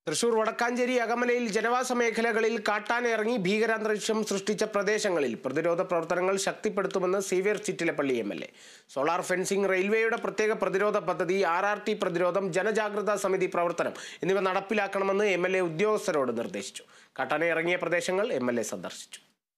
തൃശൂർ വടക്കാഞ്ചേരി അകമലയിൽ ജനവാസ മേഖലകളിൽ കാട്ടാന ഇറങ്ങി ഭീകരാന്തരീക്ഷം സൃഷ്ടിച്ച പ്രദേശങ്ങളിൽ പ്രതിരോധ പ്രവർത്തനങ്ങൾ ശക്തിപ്പെടുത്തുമെന്ന് Xavier Chittilappally M L A solar fencing റെയിൽവേയുടെ പ്രത്യേക പ്രതിരോധ പദ്ധതി ആർ ആർ ടി പ്രതിരോധം ജനജാഗ്രതാ സമിതി പ്രവർത്തനം എന്നിവ നടപ്പിലാക്കണമെന്ന് എം എൽ എ ഉദ്യോഗസ്ഥരോട് നിർദ്ദേശിച്ചു കാട്ടാന ഇറങ്ങിയ പ്രദേശങ്ങൾ എം എൽ എ സന്ദർശിച്ചു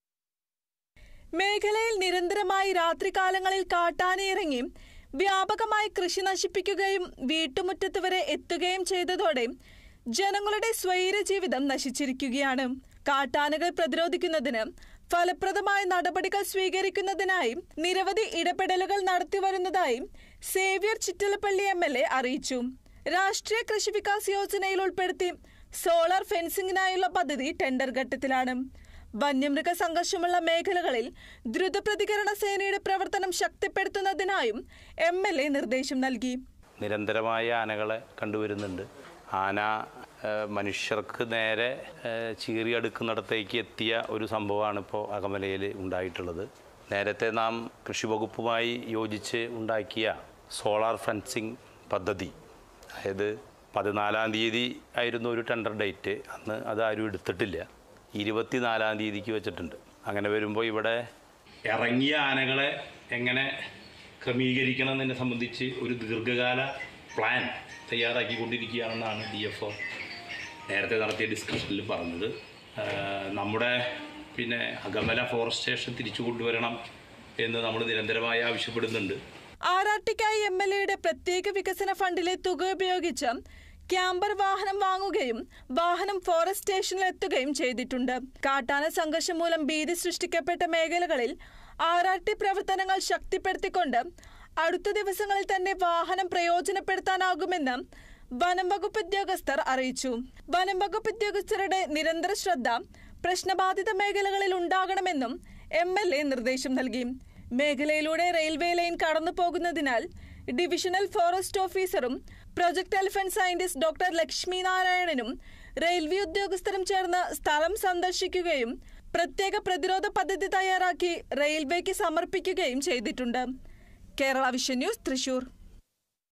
മേഖലയിൽ നിരന്തരമായി രാത്രികാലങ്ങളിൽ കാട്ടാനയിറങ്ങി വ്യാപകമായി കൃഷി നശിപ്പിക്കുകയും വീട്ടുമുറ്റത്ത് വരെ എത്തുകയും ചെയ്തതോടെ ജനങ്ങളുടെ സ്വൈര ജീവിതം നശിച്ചിരിക്കുകയാണ് കാട്ടാനകൾ പ്രതിരോധിക്കുന്നതിന് ഫലപ്രദമായ നടപടികൾ സ്വീകരിക്കുന്നതിനായി നിരവധി ഇടപെടലുകൾ നടത്തിവരുന്നതായി Xavier Chittalappally M L A അറിയിച്ചു രാഷ്ട്രീയ കൃഷി വികാസ് യോജനയിൽ ഉൾപ്പെടുത്തി സോളാർ ഫെൻസിംഗിനായുള്ള പദ്ധതി ടെൻഡർ ഘട്ടത്തിലാണ് വന്യമൃഗ സംഘർഷമുള്ള മേഖലകളിൽ ദ്രുത പ്രതികരണ സേനയുടെ പ്രവർത്തനം ശക്തിപ്പെടുത്തുന്നതിനായും എം എൽ എ നിർദ്ദേശം നൽകി നിരന്തരമായ ആനകളെ കണ്ടുവരുന്നുണ്ട് ആന ആ, മനുഷ്യർക്ക് നേരെ ആ, ചീറിയടുക്കുന്നിടത്തേക്ക് എത്തിയ ഒരു സംഭവമാണ് ഇപ്പോൾ അകമലയിൽ ഉണ്ടായിട്ടുള്ളത് നേരത്തെ നാം കൃഷി വകുപ്പുമായി യോജിച്ച് ഉണ്ടാക്കിയ സോളാർ ഫെൻസിങ് പദ്ധതി അതായത് പതിനാലാം തീയതി ആയിരുന്നു ഒരു ടെൻഡർ ഡേറ്റ് അന്ന് അത് ആരും എടുത്തിട്ടില്ല ഇരുപത്തിനാലാം തീയതിക്ക് വെച്ചിട്ടുണ്ട് അങ്ങനെ വരുമ്പോൾ ഇവിടെ ഇറങ്ങിയ ആനകളെ എങ്ങനെ ക്രമീകരിക്കണം എന്നതിനെ സംബന്ധിച്ച് ഒരു ദീർഘകാല പ്ലാൻ തയ്യാറാക്കിക്കൊണ്ടിരിക്കുകയാണെന്നാണ് ഡി എഫ് ഒ നേരത്തെ നടത്തിയ ഡിസ്കഷനിൽ പറഞ്ഞത് ആഹ് നമ്മുടെ പിന്നെ അകമല ഫോറസ്റ്റ് സ്റ്റേഷൻ തിരിച്ചു കൊണ്ടുവരണം എന്ന് നമ്മൾ നിരന്തരമായി ആവശ്യപ്പെടുന്നുണ്ട് ആറാട്ടിക്കായി എം എൽ എയുടെ പ്രത്യേക വികസന ഫണ്ടിലെ തുക ഉപയോഗിച്ച് ക്യാമ്പർ വാഹനം വാങ്ങുകയും വാഹനം ഫോറസ്റ്റ് സ്റ്റേഷനിൽ എത്തുകയും ചെയ്തിട്ടുണ്ട് കാട്ടാന സംഘർഷം മൂലം ഭീതി സൃഷ്ടിക്കപ്പെട്ട മേഖലകളിൽ ആറാട്ടി പ്രവർത്തനങ്ങൾ ശക്തിപ്പെടുത്തിക്കൊണ്ട് അടുത്ത ദിവസങ്ങളിൽ തന്നെ വാഹനം പ്രയോജനപ്പെടുത്താനാകുമെന്ന് വനം വകുപ്പ് ഉദ്യോഗസ്ഥർ അറിയിച്ചു വനം വകുപ്പ് ഉദ്യോഗസ്ഥരുടെ നിരന്തര ശ്രദ്ധ പ്രശ്നബാധിത മേഖലകളിൽ ഉണ്ടാകണമെന്നും എം എൽ എ നിർദ്ദേശം നൽകി മേഖലയിലൂടെ റെയിൽവേ ലൈൻ കടന്നു പോകുന്നതിനാൽ ഡിവിഷണൽ ഫോറസ്റ്റ് ഓഫീസറും project elephant scientist doctor Lakshmi നാരായണനും റെയിൽവേ ഉദ്യോഗസ്ഥരും ചേർന്ന് സ്ഥലം സന്ദർശിക്കുകയും പ്രത്യേക പ്രതിരോധ പദ്ധതി തയ്യാറാക്കി റെയിൽവേക്ക് സമർപ്പിക്കുകയും ചെയ്തിട്ടുണ്ട് കേരള വിഷൻ ന്യൂസ് തൃശൂർ